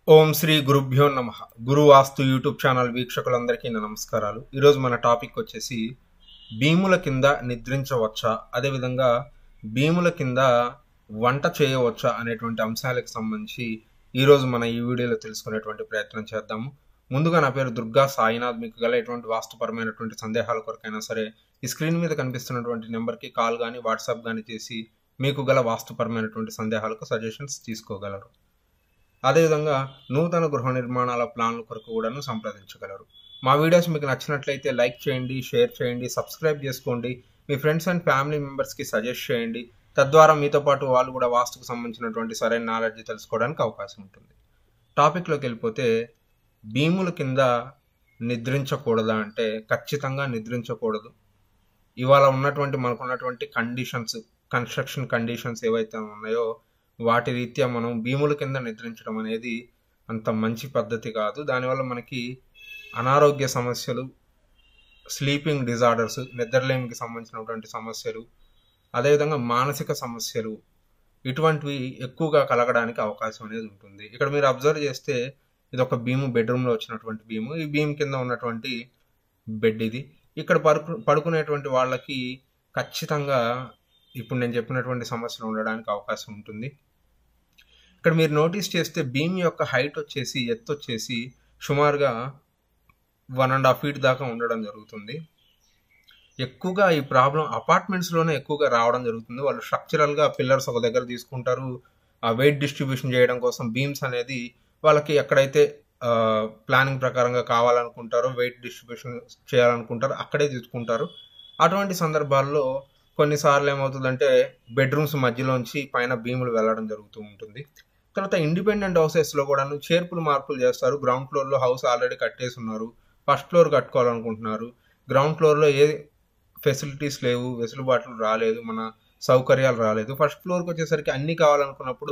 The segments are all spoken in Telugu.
ఓం శ్రీ గురుభ్యో నమ గురు వాస్తు యూట్యూబ్ ఛానల్ వీక్షకులందరికీ నా నమస్కారాలు ఈరోజు మన టాపిక్ వచ్చేసి భీముల కింద నిద్రించవచ్చా అదేవిధంగా భీముల కింద వంట చేయవచ్చా అనేటువంటి అంశాలకు సంబంధించి ఈరోజు మన ఈ వీడియోలో తెలుసుకునేటువంటి ప్రయత్నం చేద్దాము ముందుగా నా పేరు దుర్గా సాయినాథ్ మీకు గల ఎటువంటి వాస్తుపరమైనటువంటి సందేహాల కొరకైనా సరే ఈ స్క్రీన్ మీద కనిపిస్తున్నటువంటి నెంబర్కి కాల్ కానీ వాట్సాప్ కానీ చేసి మీకు గల వాస్తుపరమైనటువంటి సందేహాలకు సజెషన్స్ తీసుకోగలరు అదేవిధంగా నూతన గృహ నిర్మాణాల ప్లాన్ల కొరకు కూడాను సంప్రదించగలరు మా వీడియోస్ మీకు నచ్చినట్లయితే లైక్ చేయండి షేర్ చేయండి సబ్స్క్రైబ్ చేసుకోండి మీ ఫ్రెండ్స్ అండ్ ఫ్యామిలీ మెంబర్స్కి సజెస్ట్ చేయండి తద్వారా మీతో పాటు వాళ్ళు కూడా వాస్తుకు సంబంధించినటువంటి సరైన నాలెడ్జ్ తెలుసుకోవడానికి అవకాశం ఉంటుంది టాపిక్లోకి వెళ్ళిపోతే భీముల కింద నిద్రించకూడదా అంటే ఖచ్చితంగా నిద్రించకూడదు ఇవాళ ఉన్నటువంటి మనకు ఉన్నటువంటి కండిషన్స్ కన్స్ట్రక్షన్ కండిషన్స్ ఏవైతే ఉన్నాయో వాటి రీత్యా మనం భీముల కింద నిద్రించడం అనేది అంత మంచి పద్ధతి కాదు దానివల్ల మనకి అనారోగ్య సమస్యలు స్లీపింగ్ డిజార్డర్స్ నిద్రలేమికి సంబంధించినటువంటి సమస్యలు అదేవిధంగా మానసిక సమస్యలు ఇటువంటివి ఎక్కువగా కలగడానికి అవకాశం అనేది ఉంటుంది ఇక్కడ మీరు అబ్జర్వ్ చేస్తే ఇది ఒక భీము బెడ్రూమ్లో వచ్చినటువంటి భీము ఈ భీమ్ కింద ఉన్నటువంటి బెడ్ ఇది ఇక్కడ పడుకు పడుకునేటువంటి వాళ్ళకి ఖచ్చితంగా ఇప్పుడు నేను చెప్పినటువంటి సమస్యలు ఉండడానికి అవకాశం ఉంటుంది ఇక్కడ మీరు నోటీస్ చేస్తే భీమ్ యొక్క హైట్ వచ్చేసి ఎత్తు వచ్చేసి సుమారుగా వన్ అండ్ హాఫ్ ఫీట్ దాకా ఉండడం జరుగుతుంది ఎక్కువగా ఈ ప్రాబ్లం అపార్ట్మెంట్స్లోనే ఎక్కువగా రావడం జరుగుతుంది వాళ్ళు స్ట్రక్చరల్గా పిల్లర్స్ ఒక దగ్గర తీసుకుంటారు ఆ వెయిట్ డిస్ట్రిబ్యూషన్ చేయడం కోసం బీమ్స్ అనేది వాళ్ళకి ఎక్కడైతే ప్లానింగ్ ప్రకారంగా కావాలనుకుంటారో వెయిట్ డిస్ట్రిబ్యూషన్ చేయాలనుకుంటారో అక్కడే తీసుకుంటారు అటువంటి సందర్భాల్లో కొన్నిసార్లు ఏమవుతుందంటే బెడ్రూమ్స్ మధ్యలోంచి పైన భీములు వెళ్ళడం జరుగుతూ ఉంటుంది తర్వాత ఇండిపెండెంట్ హౌసెస్లో కూడా చేర్పులు మార్పులు చేస్తారు గ్రౌండ్ ఫ్లోర్లో హౌస్ ఆల్రెడీ కట్టేసి ఉన్నారు ఫస్ట్ ఫ్లోర్ కట్టుకోవాలనుకుంటున్నారు గ్రౌండ్ ఫ్లోర్లో ఏ ఫెసిలిటీస్ లేవు వెసులుబాట్లు రాలేదు మన సౌకర్యాలు రాలేదు ఫస్ట్ ఫ్లోర్కి వచ్చేసరికి అన్నీ కావాలనుకున్నప్పుడు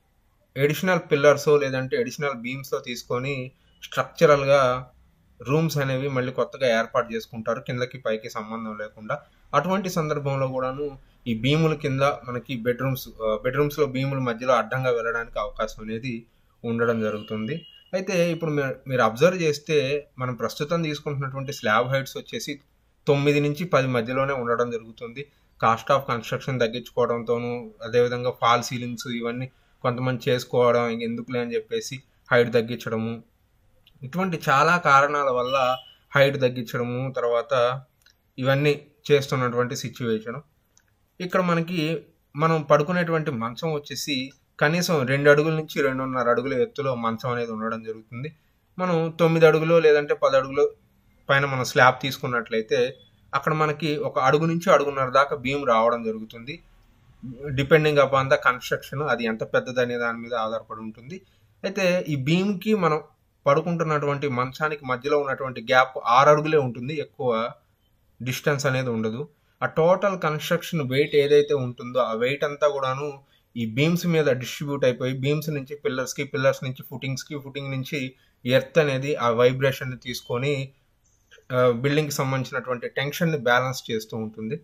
ఎడిషనల్ పిల్లర్స్ లేదంటే ఎడిషనల్ బీమ్స్తో తీసుకొని స్ట్రక్చరల్గా రూమ్స్ అనేవి మళ్ళీ కొత్తగా ఏర్పాటు చేసుకుంటారు కిందకి పైకి సంబంధం లేకుండా అటువంటి సందర్భంలో కూడాను ఈ భీముల కింద మనకి బెడ్రూమ్స్ బెడ్రూమ్స్లో భీముల మధ్యలో అడ్డంగా వెళ్ళడానికి అవకాశం అనేది ఉండడం జరుగుతుంది అయితే ఇప్పుడు మీరు అబ్జర్వ్ చేస్తే మనం ప్రస్తుతం తీసుకుంటున్నటువంటి స్లాబ్ హైట్స్ వచ్చేసి తొమ్మిది నుంచి పది మధ్యలోనే ఉండడం జరుగుతుంది కాస్ట్ ఆఫ్ కన్స్ట్రక్షన్ తగ్గించుకోవడంతోనూ అదేవిధంగా ఫాల్ సీలింగ్స్ ఇవన్నీ కొంతమంది చేసుకోవడం ఎందుకులే అని చెప్పేసి హైట్ తగ్గించడము ఇటువంటి చాలా కారణాల వల్ల హైట్ తగ్గించడము తర్వాత ఇవన్నీ చేస్తున్నటువంటి సిచ్యువేషన్ ఇక్కడ మనకి మనం పడుకునేటువంటి మంచం వచ్చేసి కనీసం రెండు అడుగుల నుంచి రెండున్నర అడుగుల ఎత్తులో మంచం అనేది ఉండడం జరుగుతుంది మనం తొమ్మిది అడుగులు లేదంటే పది అడుగులు పైన మనం స్లాబ్ తీసుకున్నట్లయితే అక్కడ మనకి ఒక అడుగు నుంచి అడుగున్నర దాకా భీమ్ రావడం జరుగుతుంది డిపెండింగ్ అపాన్ ద కన్స్ట్రక్షన్ అది ఎంత పెద్దదనే దాని మీద ఆధారపడి ఉంటుంది అయితే ఈ భీమ్కి మనం పడుకుంటున్నటువంటి మంచానికి మధ్యలో ఉన్నటువంటి గ్యాప్ ఆరు అడుగులే ఉంటుంది ఎక్కువ డిస్టెన్స్ అనేది ఉండదు ఆ టోటల్ కన్స్ట్రక్షన్ వెయిట్ ఏదైతే ఉంటుందో ఆ వెయిట్ అంతా కూడాను ఈ బీమ్స్ మీద డిస్ట్రిబ్యూట్ అయిపోయి బీమ్స్ నుంచి పిల్లర్స్కి పిల్లర్స్ నుంచి ఫుటింగ్స్కి ఫుటింగ్ నుంచి ఎర్త్ అనేది ఆ వైబ్రేషన్ని తీసుకొని బిల్డింగ్కి సంబంధించినటువంటి టెన్షన్ని బ్యాలెన్స్ చేస్తూ ఉంటుంది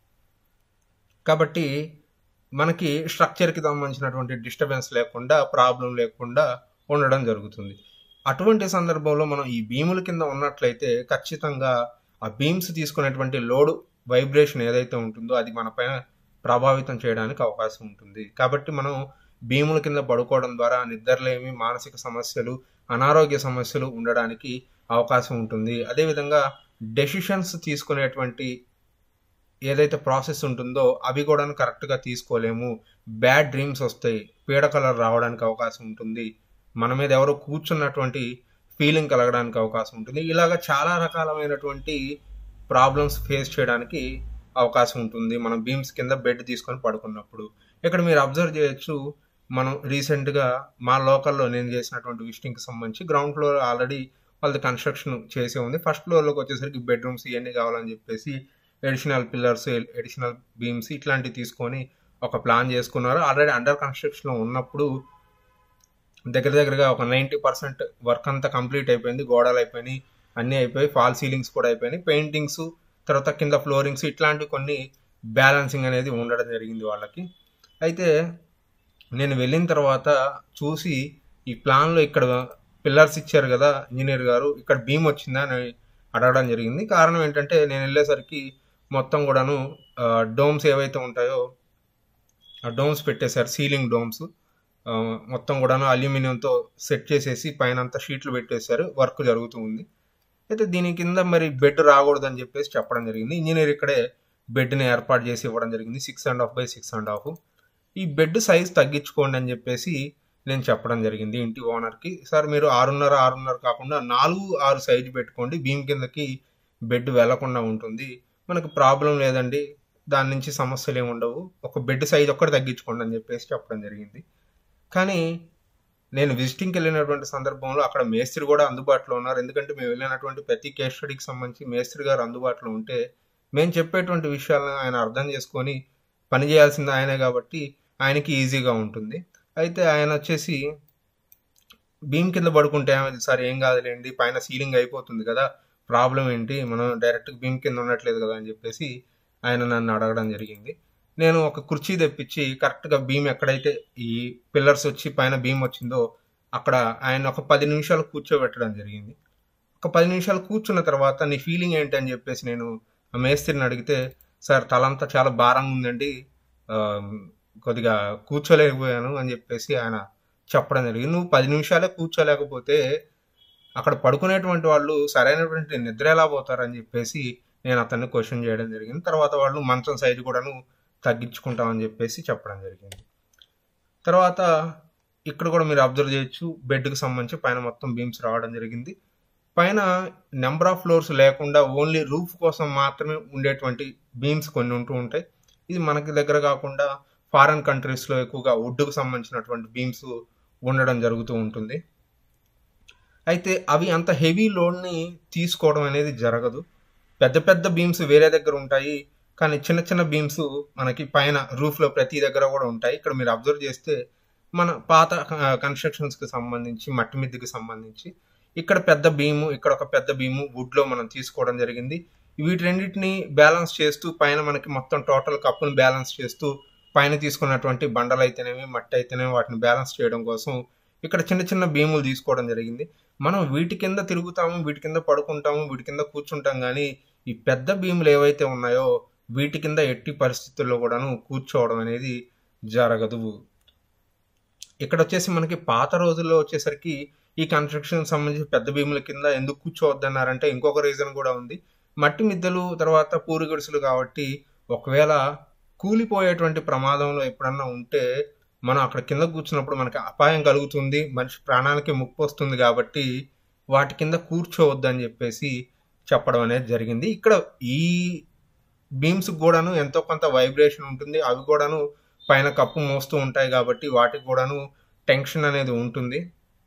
కాబట్టి మనకి స్ట్రక్చర్కి సంబంధించినటువంటి డిస్టర్బెన్స్ లేకుండా ప్రాబ్లం లేకుండా ఉండడం జరుగుతుంది అటువంటి సందర్భంలో మనం ఈ భీముల కింద ఉన్నట్లయితే ఖచ్చితంగా ఆ బీమ్స్ తీసుకునేటువంటి లోడ్ వైబ్రేషన్ ఏదైతే ఉంటుందో అది మన పైన ప్రభావితం చేయడానికి అవకాశం ఉంటుంది కాబట్టి మనం భీముల కింద పడుకోవడం ద్వారా నిద్రలేమి మానసిక సమస్యలు అనారోగ్య సమస్యలు ఉండడానికి అవకాశం ఉంటుంది అదేవిధంగా డెసిషన్స్ తీసుకునేటువంటి ఏదైతే ప్రాసెస్ ఉంటుందో అవి కూడా కరెక్ట్గా తీసుకోలేము బ్యాడ్ డ్రీమ్స్ వస్తాయి పీడ కలర్ రావడానికి అవకాశం ఉంటుంది మన మీద ఎవరో కూర్చున్నటువంటి ఫీలింగ్ కలగడానికి అవకాశం ఉంటుంది ఇలాగ చాలా రకాలమైనటువంటి ప్రాబ్లమ్స్ ఫేస్ చేయడానికి అవకాశం ఉంటుంది మనం బీమ్స్ కింద బెడ్ తీసుకొని పడుకున్నప్పుడు ఇక్కడ మీరు అబ్జర్వ్ చేయొచ్చు మనం రీసెంట్గా మా లోకల్లో నేను చేసినటువంటి విజిటింగ్కి సంబంధించి గ్రౌండ్ ఫ్లోర్ ఆల్రెడీ వాళ్ళది కన్స్ట్రక్షన్ చేసే ఉంది ఫస్ట్ ఫ్లోర్లోకి వచ్చేసరికి బెడ్రూమ్స్ ఇవన్నీ కావాలని చెప్పేసి ఎడిషనల్ పిల్లర్స్ ఎడిషనల్ బీమ్స్ ఇట్లాంటివి తీసుకొని ఒక ప్లాన్ చేసుకున్నారు ఆల్రెడీ అండర్ కన్స్ట్రక్షన్లో ఉన్నప్పుడు దగ్గర దగ్గరగా ఒక నైంటీ పర్సెంట్ వర్క్ అంతా కంప్లీట్ అయిపోయింది గోడలు అయిపోయినాయి అన్నీ అయిపోయి ఫాల్ సీలింగ్స్ కూడా అయిపోయినాయి పెయింటింగ్స్ తర్వాత కింద ఫ్లోరింగ్స్ ఇట్లాంటి కొన్ని బ్యాలెన్సింగ్ అనేది ఉండడం జరిగింది వాళ్ళకి అయితే నేను వెళ్ళిన తర్వాత చూసి ఈ ప్లాన్లో ఇక్కడ పిల్లర్స్ ఇచ్చారు కదా ఇంజనీర్ గారు ఇక్కడ బీమ్ వచ్చిందా అని అడగడం జరిగింది కారణం ఏంటంటే నేను వెళ్ళేసరికి మొత్తం కూడాను డోమ్స్ ఏవైతే ఉంటాయో ఆ డోమ్స్ పెట్టేశారు సీలింగ్ డోమ్స్ మొత్తం కూడాను అల్యూమినియంతో సెట్ చేసేసి పైన అంతా షీట్లు పెట్టేశారు వర్క్ జరుగుతూ ఉంది అయితే దీని కింద మరి బెడ్ రాకూడదని చెప్పేసి చెప్పడం జరిగింది ఇంజనీర్ ఇక్కడే బెడ్ని ఏర్పాటు చేసి ఇవ్వడం జరిగింది six and half by six and half ఈ బెడ్ సైజ్ తగ్గించుకోండి అని చెప్పేసి నేను చెప్పడం జరిగింది ఇంటి ఓనర్కి సార్ మీరు ఆరున్నర ఆరున్నర కాకుండా నాలుగు ఆరు సైజు పెట్టుకోండి భీమ్ కిందకి బెడ్ వెళ్లకుండా ఉంటుంది మనకు ప్రాబ్లం లేదండి దాని నుంచి సమస్యలు ఏమి ఉండవు ఒక బెడ్ సైజ్ ఒక్కటి తగ్గించుకోండి అని చెప్పేసి చెప్పడం జరిగింది కానీ నేను విజిటింగ్కి వెళ్ళినటువంటి సందర్భంలో అక్కడ మేస్త్రి కూడా అందుబాటులో ఉన్నారు ఎందుకంటే మేము వెళ్ళినటువంటి ప్రతి కేస్ స్టడీకి సంబంధించి మేస్త్రి గారు అందుబాటులో ఉంటే మేము చెప్పేటువంటి విషయాలను ఆయన అర్థం చేసుకొని పని చేయాల్సింది ఆయనే కాబట్టి ఆయనకి ఈజీగా ఉంటుంది అయితే ఆయన వచ్చేసి భీమ్ కింద పడుకుంటే ఏమైంది సార్ ఏం కాదులేండి పైన సీలింగ్ అయిపోతుంది కదా ప్రాబ్లం ఏంటి మనం డైరెక్ట్ భీమ్ కింద ఉండట్లేదు కదా అని చెప్పేసి ఆయన నన్ను అడగడం జరిగింది నేను ఒక కుర్చీ తెప్పించి కరెక్ట్గా భీమ్ ఎక్కడైతే ఈ పిల్లర్స్ వచ్చి పైన భీమ్ వచ్చిందో అక్కడ ఆయన ఒక పది నిమిషాలు కూర్చోబెట్టడం జరిగింది ఒక పది నిమిషాలు కూర్చున్న తర్వాత నీ ఫీలింగ్ ఏంటి అని చెప్పేసి నేను ఆ మేస్త్రిని అడిగితే సార్ తలంతా చాలా భారంగా ఉందండి కొద్దిగా కూర్చోలేకపోయాను అని చెప్పేసి ఆయన చెప్పడం జరిగింది నువ్వు పది నిమిషాలే కూర్చోలేకపోతే అక్కడ పడుకునేటువంటి వాళ్ళు సరైనటువంటి నిద్ర ఎలా పోతారని చెప్పేసి నేను అతన్ని క్వశ్చన్ చేయడం జరిగింది తర్వాత వాళ్ళు మంచం సైజు కూడాను తగ్గించుకుంటామని చెప్పేసి చెప్పడం జరిగింది తర్వాత ఇక్కడ కూడా మీరు అబ్జర్వ్ చేయొచ్చు బెడ్కి సంబంధించి పైన మొత్తం బీమ్స్ రావడం జరిగింది పైన నెంబర్ ఆఫ్ ఫ్లోర్స్ లేకుండా ఓన్లీ రూఫ్ కోసం మాత్రమే ఉండేటువంటి బీమ్స్ కొన్ని ఉంటూ ఉంటాయి ఇది మనకి దగ్గర కాకుండా ఫారెన్ కంట్రీస్లో ఎక్కువగా వుడ్కు సంబంధించినటువంటి బీమ్స్ ఉండడం జరుగుతూ ఉంటుంది అయితే అవి అంత హెవీ లోడ్ని తీసుకోవడం అనేది జరగదు పెద్ద పెద్ద బీమ్స్ వేరే దగ్గర ఉంటాయి కానీ చిన్న చిన్న బీమ్స్ మనకి పైన రూఫ్లో ప్రతి దగ్గర కూడా ఉంటాయి ఇక్కడ మీరు అబ్జర్వ్ చేస్తే మన పాత కన్స్ట్రక్షన్స్కి సంబంధించి మట్టి మిద్దికి సంబంధించి ఇక్కడ పెద్ద బీము ఇక్కడ ఒక పెద్ద బీము వుడ్లో మనం తీసుకోవడం జరిగింది వీటి రెండింటిని బ్యాలెన్స్ చేస్తూ పైన మనకి మొత్తం టోటల్ కప్పును బ్యాలెన్స్ చేస్తూ పైన తీసుకున్నటువంటి బండలు అయితేనేమి మట్టి అయితేనేమి వాటిని బ్యాలెన్స్ చేయడం కోసం ఇక్కడ చిన్న చిన్న భీములు తీసుకోవడం జరిగింది మనం వీటి కింద తిరుగుతాము వీటి కింద పడుకుంటాము వీటి కింద కూర్చుంటాం కానీ ఈ పెద్ద భీములు ఏవైతే ఉన్నాయో వీటి కింద ఎట్టి పరిస్థితుల్లో కూడాను కూర్చోవడం అనేది జరగదు ఇక్కడ వచ్చేసి మనకి పాత రోజుల్లో వచ్చేసరికి ఈ కన్స్ట్రక్షన్ సంబంధించి పెద్ద భీముల కింద ఎందుకు కూర్చోవద్దన్నారంటే ఇంకొక రీజన్ కూడా ఉంది మట్టి మిద్దెలు తర్వాత పూరి గుడిసెలు కాబట్టి ఒకవేళ కూలిపోయేటువంటి ప్రమాదంలో ఎప్పుడన్నా ఉంటే మనం అక్కడ కింద కూర్చున్నప్పుడు మనకి అపాయం కలుగుతుంది మనిషి ప్రాణానికి ముప్పు వస్తుంది కాబట్టి వాటి కింద కూర్చోవద్దని చెప్పేసి చెప్పడం అనేది జరిగింది ఇక్కడ ఈ బీమ్స్ కూడాను ఎంతో కొంత వైబ్రేషన్ ఉంటుంది అవి కూడాను పైన కప్పు మోస్తూ ఉంటాయి కాబట్టి వాటికి కూడాను టెన్షన్ అనేది ఉంటుంది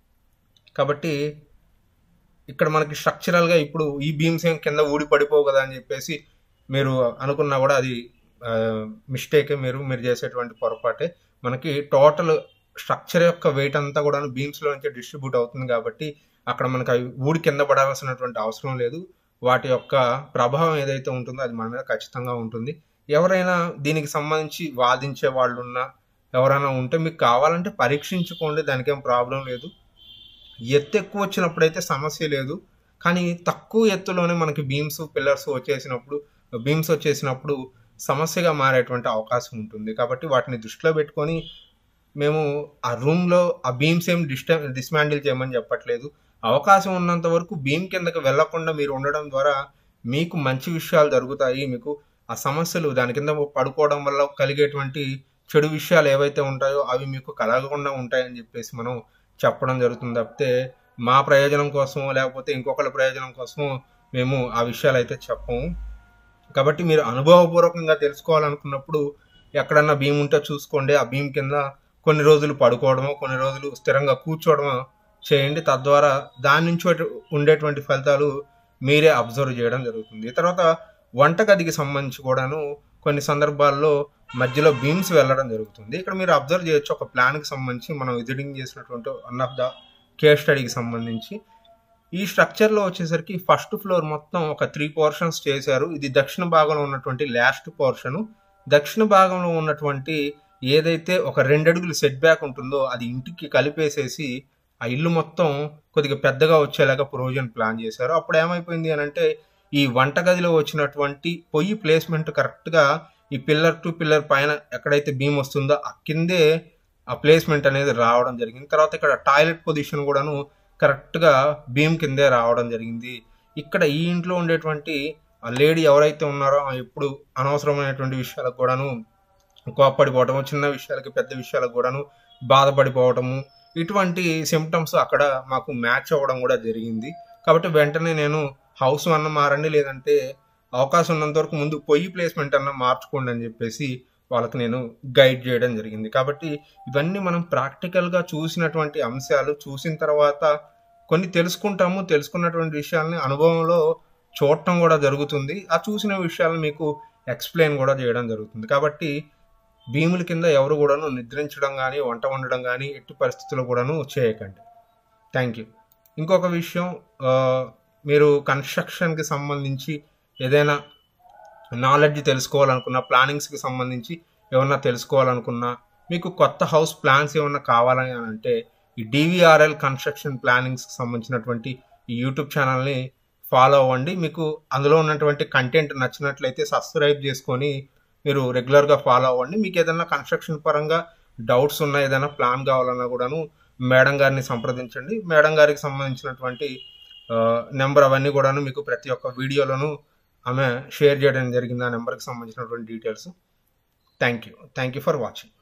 కాబట్టి ఇక్కడ మనకి స్ట్రక్చరల్గా ఇప్పుడు ఈ బీమ్స్ ఏం కింద ఊడి పడిపోవు కదా అని చెప్పేసి మీరు అనుకున్నా కూడా అది మిస్టేకే మీరు మీరు చేసేటువంటి పొరపాటే మనకి టోటల్ స్ట్రక్చర్ యొక్క వెయిట్ అంతా కూడా బీమ్స్లో నుంచి డిస్ట్రిబ్యూట్ అవుతుంది కాబట్టి అక్కడ మనకి అవి ఊడి కింద పడాల్సినటువంటి అవసరం లేదు వాటి యొక్క ప్రభావం ఏదైతే ఉంటుందో అది మన మీద ఖచ్చితంగా ఉంటుంది ఎవరైనా దీనికి సంబంధించి వాదించే వాళ్ళు ఉన్నా ఎవరైనా ఉంటే మీకు కావాలంటే పరీక్షించుకోండి దానికేం ప్రాబ్లం లేదు ఎత్తు ఎక్కువ వచ్చినప్పుడైతే సమస్య లేదు కానీ తక్కువ ఎత్తులోనే మనకి బీమ్స్ పిల్లర్స్ వచ్చేసినప్పుడు బీమ్స్ వచ్చేసినప్పుడు సమస్యగా మారేటువంటి అవకాశం ఉంటుంది కాబట్టి వాటిని దృష్టిలో పెట్టుకొని మేము ఆ రూమ్లో ఆ బీమ్స్ ఏం డిస్ట డిస్మాండిల్ చేయమని చెప్పట్లేదు అవకాశం ఉన్నంత వరకు బీమ్ కిందకి వెళ్లకుండా మీరు ఉండడం ద్వారా మీకు మంచి విషయాలు జరుగుతాయి మీకు ఆ సమస్యలు దాని కింద పడుకోవడం వల్ల కలిగేటువంటి చెడు విషయాలు ఏవైతే ఉంటాయో అవి మీకు కలగకుండా ఉంటాయని చెప్పేసి మనం చెప్పడం జరుగుతుంది తప్పితే మా ప్రయోజనం కోసమో లేకపోతే ఇంకొకరి ప్రయోజనం కోసమో మేము ఆ విషయాలు అయితే చెప్పము కాబట్టి మీరు అనుభవపూర్వకంగా తెలుసుకోవాలనుకున్నప్పుడు ఎక్కడన్నా భీమ్ ఉంటే చూసుకోండి ఆ భీమ్ కింద కొన్ని రోజులు పడుకోవడమో కొన్ని రోజులు స్థిరంగా కూర్చోవడమో చేయండి తద్వారా దాని నుంచి ఉండేటువంటి ఫలితాలు మీరే అబ్జర్వ్ చేయడం జరుగుతుంది తర్వాత వంటగదికి సంబంధించి కూడాను కొన్ని సందర్భాల్లో మధ్యలో బీమ్స్ వెళ్ళడం జరుగుతుంది ఇక్కడ మీరు అబ్జర్వ్ చేయొచ్చు ఒక ప్లాన్కి సంబంధించి మనం విజిటింగ్ చేసినటువంటి వన్ ఆఫ్ ద కేస్ స్టడీకి సంబంధించి ఈ స్ట్రక్చర్లో వచ్చేసరికి ఫస్ట్ ఫ్లోర్ మొత్తం ఒక త్రీ పోర్షన్స్ చేశారు ఇది దక్షిణ భాగంలో ఉన్నటువంటి లాస్ట్ పోర్షను దక్షిణ భాగంలో ఉన్నటువంటి ఏదైతే ఒక రెండడుగులు సెట్ బ్యాక్ ఉంటుందో అది ఇంటికి కలిపేసేసి ఆ ఇల్లు మొత్తం కొద్దిగా పెద్దగా వచ్చేలాగా ప్రొవిజన్ ప్లాన్ చేశారు అప్పుడు ఏమైపోయింది అని అంటే ఈ వంటగదిలో వచ్చినటువంటి పొయ్యి ప్లేస్మెంట్ కరెక్ట్గా ఈ పిల్లర్ టు పిల్లర్ పైన ఎక్కడైతే బీమ్ వస్తుందో ఆ కిందే ఆ ప్లేస్మెంట్ అనేది రావడం జరిగింది తర్వాత ఇక్కడ టాయిలెట్ పొజిషన్ కూడాను కరెక్ట్గా బీమ్ కిందే రావడం జరిగింది ఇక్కడ ఈ ఇంట్లో ఉండేటువంటి ఆ లేడీ ఎవరైతే ఉన్నారో ఆమె ఎప్పుడు అనవసరమైనటువంటి విషయాలకు కూడాను కోప్పడిపోవటము చిన్న విషయాలకి పెద్ద విషయాలకు కూడాను బాధపడిపోవటము ఇటువంటి సిమ్టమ్స్ అక్కడ మాకు మ్యాచ్ అవ్వడం కూడా జరిగింది కాబట్టి వెంటనే నేను హౌస్ అన్న మారండి లేదంటే అవకాశం ఉన్నంత వరకు ముందు పొయ్యి ప్లేస్మెంట్ అన్న మార్చుకోండి అని చెప్పేసి వాళ్ళకి నేను గైడ్ చేయడం జరిగింది కాబట్టి ఇవన్నీ మనం ప్రాక్టికల్గా చూసినటువంటి అంశాలు చూసిన తర్వాత కొన్ని తెలుసుకుంటాము తెలుసుకున్నటువంటి విషయాల్ని అనుభవంలో చూడటం కూడా జరుగుతుంది ఆ చూసిన విషయాలను మీకు ఎక్స్ప్లెయిన్ కూడా చేయడం జరుగుతుంది కాబట్టి భీముల కింద ఎవరు కూడాను నిద్రించడం కానీ వంట వండడం కానీ ఎట్టి పరిస్థితుల్లో కూడాను చేయకండి థ్యాంక్ యూ ఇంకొక విషయం ఆ, మీరు కన్స్ట్రక్షన్కి సంబంధించి ఏదైనా నాలెడ్జ్ తెలుసుకోవాలనుకున్నా ప్లానింగ్స్కి సంబంధించి ఏమన్నా తెలుసుకోవాలనుకున్నా మీకు కొత్త హౌస్ ప్లాన్స్ ఏమన్నా కావాలని అని అంటే ఈ డివిఆర్ఎల్ కన్స్ట్రక్షన్ ప్లానింగ్స్కి సంబంధించినటువంటి ఈ యూట్యూబ్ ఛానల్ని ఫాలో అవ్వండి మీకు అందులో ఉన్నటువంటి కంటెంట్ నచ్చినట్లయితే సబ్స్క్రైబ్ చేసుకొని మీరు రెగ్యులర్గా ఫాలో అవ్వండి మీకు ఏదైనా కన్స్ట్రక్షన్ పరంగా డౌట్స్ ఉన్నా ఏదైనా ప్లాన్ కావాలన్నా కూడాను మేడం గారిని సంప్రదించండి మేడం గారికి సంబంధించినటువంటి నెంబర్ అవన్నీ కూడాను మీకు ప్రతి ఒక్క వీడియోలోనూ ఆమె షేర్ చేయడం జరిగింది ఆ నెంబర్కి సంబంధించినటువంటి details thank you thank you for watching